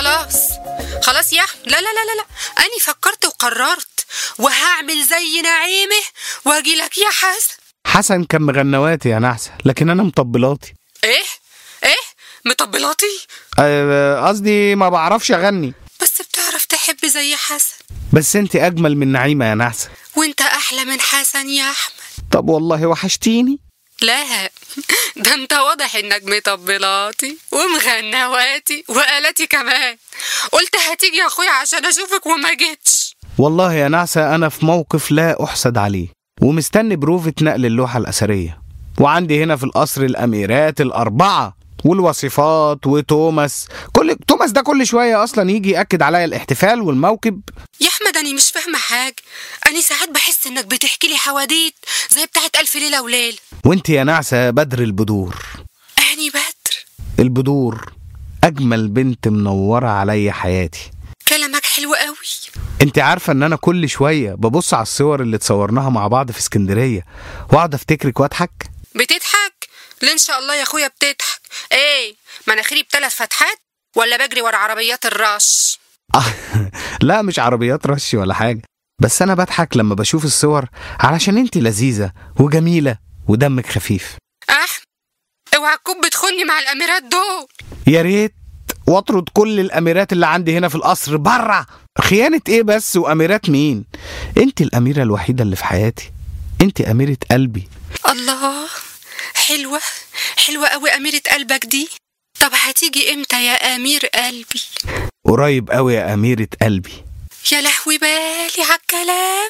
خلاص خلاص يا أحمد لا لا لا لا لا أنا فكرت وقررت وهعمل زي نعيمة واجي لك يا حسن حسن كان مغنواتي يا نحسة لكن أنا مطبلاتي إيه إيه مطبلاتي آه، قصدي ما بعرفش أغني بس بتعرف تحب زي حسن بس انت أجمل من نعيمة يا نحسة وانت أحلى من حسن يا أحمد طب والله وحشتيني لا ده انت واضح انك مطبلاتي ومغنواتي وآلاتي كمان قلت هتيجي يا اخويا عشان اشوفك وما جيتش والله يا نعسة أنا في موقف لا أحسد عليه ومستني بروفة نقل اللوحة الأثرية وعندي هنا في القصر الأميرات الأربعة والوصفات وتوماس كل توماس ده كل شوية أصلا يجي يأكد عليا الاحتفال والموكب يا احمد انا مش فاهمه حاجه انا ساعات بحس انك بتحكي لي حواديت زي بتاعت الف ليله وليله وانت يا نعسة بدر البدور اني بدر البدور أجمل بنت منورة عليا حياتي كلامك حلو قوي انت عارفة ان انا كل شوية ببص على الصور اللي اتصورناها مع بعض في اسكندرية واقعد افتكرك واضحك بتضحك ليه ان شاء الله يا اخويا بتضحك ايه مناخيري بثلاث فتحات ولا بجري ورا عربيات الرش لا مش عربيات رش ولا حاجة بس أنا بضحك لما بشوف الصور علشان انت لذيذة وجميلة ودمك خفيف احمد اوعى تكون بتخوني مع الاميرات دول يا ريت واطرد كل الأميرات اللي عندي هنا في القصر برا خيانة ايه بس وأميرات مين انت الأميرة الوحيدة اللي في حياتي انت أميرة قلبي الله حلوة حلوة قوي أميرة قلبك دي طب هتيجي امتى يا أمير قلبي قريب قوي يا أميرة قلبي يا لهوي بالي عالكلام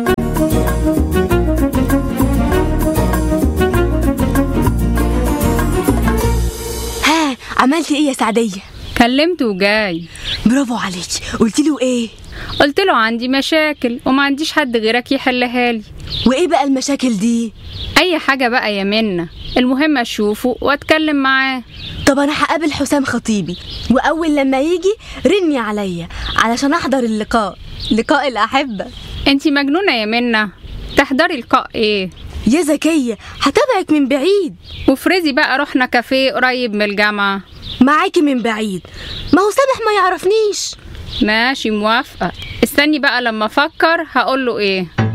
ها عملتي ايه يا سعدية كلمته وجاي برافو عليك قلت له ايه قلت له عندي مشاكل وما عنديش حد غيرك يحلها لي وايه بقى المشاكل دي اي حاجه بقى يا منى المهم اشوفه واتكلم معاه طب انا هقابل حسام خطيبي واول لما يجي رني عليا علشان احضر اللقاء لقاء الاحبه انتي مجنونه يا منى تحضري لقاء ايه يا زكيه هتابعك من بعيد وفريزي بقى رحنا كافيه قريب من الجامعه معاكي من بعيد ما هو سامح ما يعرفنيش ماشي موافقه استني بقى لما افكر هقول له ايه